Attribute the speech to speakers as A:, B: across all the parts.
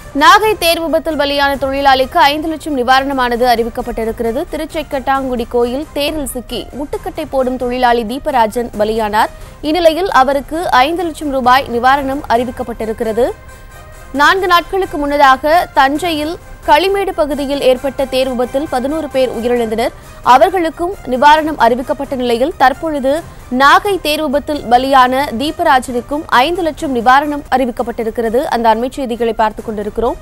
A: நாகை தேர் விபத்தில் பலியான தொழிலாளிக்கு ஐந்து லட்சம் நிவாரணமானது அறிவிக்கப்பட்டிருக்கிறது திருச்செக்கட்டாங்குடி கோயில் தேரில் சிக்கி முட்டுக்கட்டை போடும் தொழிலாளி தீபராஜன் பலியானார் இந்நிலையில் அவருக்கு ஐந்து லட்சம் ரூபாய் நிவாரணம் அறிவிக்கப்பட்டிருக்கிறது நான்கு நாட்களுக்கு முன்னதாக தஞ்சையில் களிமேடு பகுதியில் ஏற்பட்ட தேர் விபத்தில் பதினோரு பேர் உயிரிழந்தனர் அவர்களுக்கும் நிவாரணம் அறிவிக்கப்பட்ட நிலையில் தற்பொழுது நாகை தேர் விபத்தில் பலியான தீபராஜனுக்கும் ஐந்து லட்சம் நிவாரணம் அறிவிக்கப்பட்டிருக்கிறது அந்த அண்மைச் செய்திகளை பார்த்துக் கொண்டிருக்கிறோம்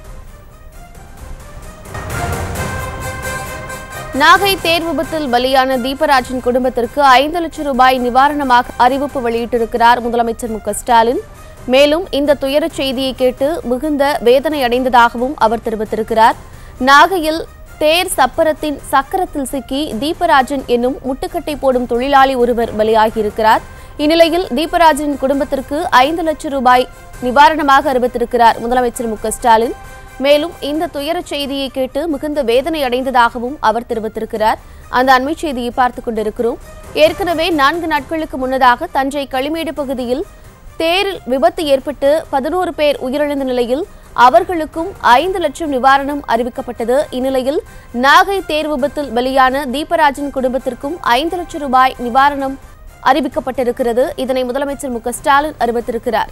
A: நாகை தேர் விபத்தில் பலியான தீபராஜின் குடும்பத்திற்கு ஐந்து லட்சம் ரூபாய் நிவாரணமாக அறிவிப்பு வெளியிட்டிருக்கிறார் முதலமைச்சர் மு க ஸ்டாலின் மேலும் இந்த துயரச் செய்தியை கேட்டு மிகுந்த வேதனை அடைந்ததாகவும் அவர் தெரிவித்திருக்கிறார் நாகையில் தேர் சப்பரத்தின் சக்கரத்தில் சிக்கி தீபராஜன் என்னும் முட்டுக்கட்டை போடும் தொழிலாளி ஒருவர் பலியாகியிருக்கிறார் இந்நிலையில் தீபராஜனின் குடும்பத்திற்கு ஐந்து லட்சம் ரூபாய் நிவாரணமாக அறிவித்திருக்கிறார் முதலமைச்சர் மு க ஸ்டாலின் மேலும் இந்த துயரச் செய்தியை கேட்டு மிகுந்த வேதனை அடைந்ததாகவும் அவர் தெரிவித்திருக்கிறார் அந்த அண்மைச் செய்தியை பார்த்துக் கொண்டிருக்கிறோம் ஏற்கனவே நான்கு நாட்களுக்கு முன்னதாக தஞ்சை களிமேடு பகுதியில் தேரில் விபத்து ஏற்பட்டு பதினோரு பேர் உயிரிழந்த நிலையில் அவர்களுக்கும் ஐந்து லட்சம் நிவாரணம் அறிவிக்கப்பட்டது இந்நிலையில் நாகை தேர் விபத்தில் பலியான தீபராஜன் குடும்பத்திற்கும் ஐந்து லட்சம் ரூபாய் நிவாரணம் அறிவிக்கப்பட்டிருக்கிறது இதனை முதலமைச்சர் மு க ஸ்டாலின் அறிவித்திருக்கிறார்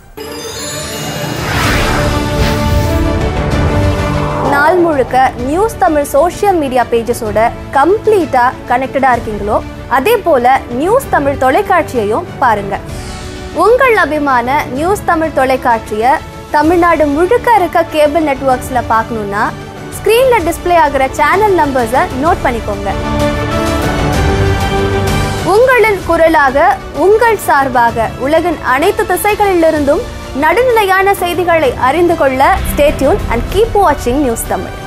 B: நாள் முழுக்க நியூஸ் தமிழ் சோஷியல் மீடியா பேஜஸோட கம்ப்ளீட்டாக கனெக்டடாக இருக்கீங்களோ அதே போல் நியூஸ் தமிழ் தொலைக்காட்சியையும் பாருங்க உங்கள் அபிமான நியூஸ் தமிழ் தொலைக்காட்சியை தமிழ்நாடு முழுக்க இருக்க கேபிள் நெட்வொர்க்ஸில் பார்க்கணுன்னா ஸ்க்ரீனில் டிஸ்ப்ளே ஆகிற சேனல் நம்பர்ஸை நோட் பண்ணிக்கோங்க உங்களின் குரலாக உங்கள் சார்பாக உலகின் அனைத்து திசைகளிலிருந்தும் நடுநிலையான செய்திகளை அறிந்து கொள்ள ஸ்டேட்யூன் அண்ட் கீப் வாட்சிங் நியூஸ் தமிழ்